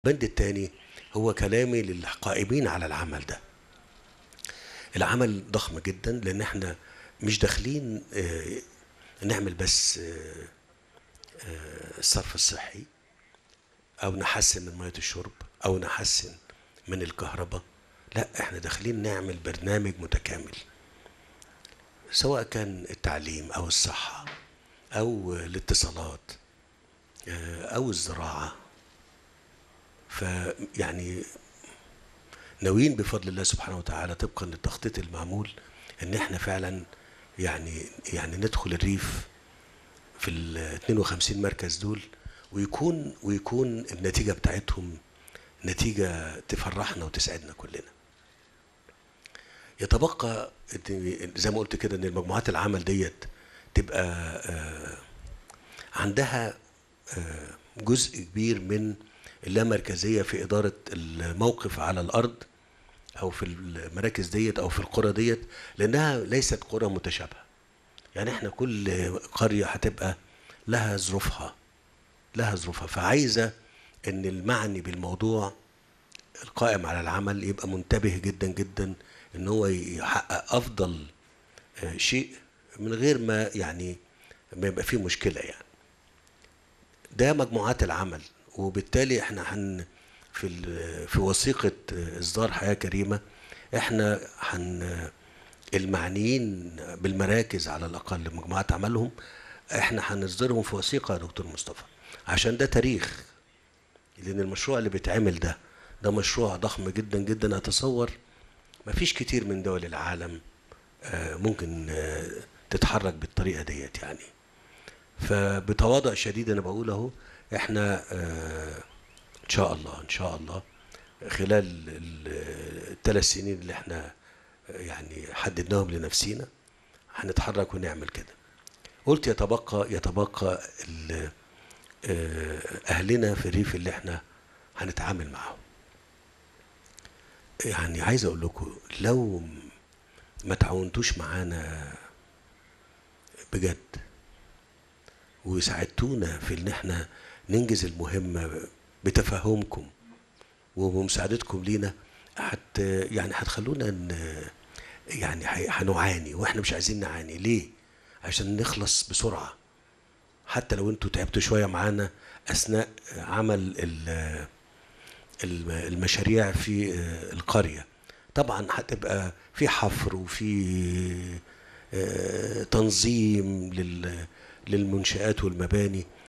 البند التاني هو كلامي للقائمين على العمل ده العمل ضخم جدا لان احنا مش داخلين آه، نعمل بس آه، آه، الصرف الصحي او نحسن من ميه الشرب او نحسن من الكهرباء لا احنا داخلين نعمل برنامج متكامل سواء كان التعليم او الصحه او الاتصالات آه، او الزراعه فيعني ناويين بفضل الله سبحانه وتعالى طبقا للتخطيط المعمول ان احنا فعلا يعني يعني ندخل الريف في ال 52 مركز دول ويكون ويكون النتيجه بتاعتهم نتيجه تفرحنا وتسعدنا كلنا. يتبقى إن- زي ما قلت كده ان المجموعات العمل ديت تبقى آه، عندها آه، جزء كبير من اللامركزيه في اداره الموقف على الارض او في المراكز ديت او في القرى ديت لانها ليست قرى متشابهه يعني احنا كل قريه هتبقى لها ظروفها لها ظروفها فعايزه ان المعني بالموضوع القائم على العمل يبقى منتبه جدا جدا ان هو يحقق افضل آه، شيء من غير ما يعني ما يبقى فيه مشكله يعني ده مجموعات العمل وبالتالي احنا هن في ال- في وثيقه اصدار حياه كريمه احنا هن المعنيين بالمراكز على الاقل مجموعات عملهم احنا هنصدرهم في وثيقه يا دكتور مصطفى عشان ده تاريخ لان المشروع اللي بيتعمل ده ده مشروع ضخم جدا جدا اتصور مفيش كتير من دول العالم آه، ممكن آه، تتحرك بالطريقه ديت يعني فبتواضع شديد انا بقول اهو احنا آه، ان شاء الله ان شاء الله خلال الثلاث سنين اللي احنا آه، يعني حددناهم لنفسينا هنتحرك ونعمل كده قلت يتبقى يتبقى ال- آه، اهلنا في الريف اللي احنا هنتعامل معاهم يعني عايز اقول لكم لو ما تعاونتوش معانا بجد وساعدتونا في ان احنا ننجز المهمه بتفهمكم وبمساعدتكم لينا حت يعني هتخلونا ن- يعني هي- هنعاني واحنا مش عايزين نعاني ليه؟ عشان نخلص بسرعه حتى لو انتوا تعبتوا شويه معانا اثناء عمل ال- الم- المشاريع في آه، القريه طبعا هتبقى في حفر وفي آه، تنظيم لل- للمنشآت والمباني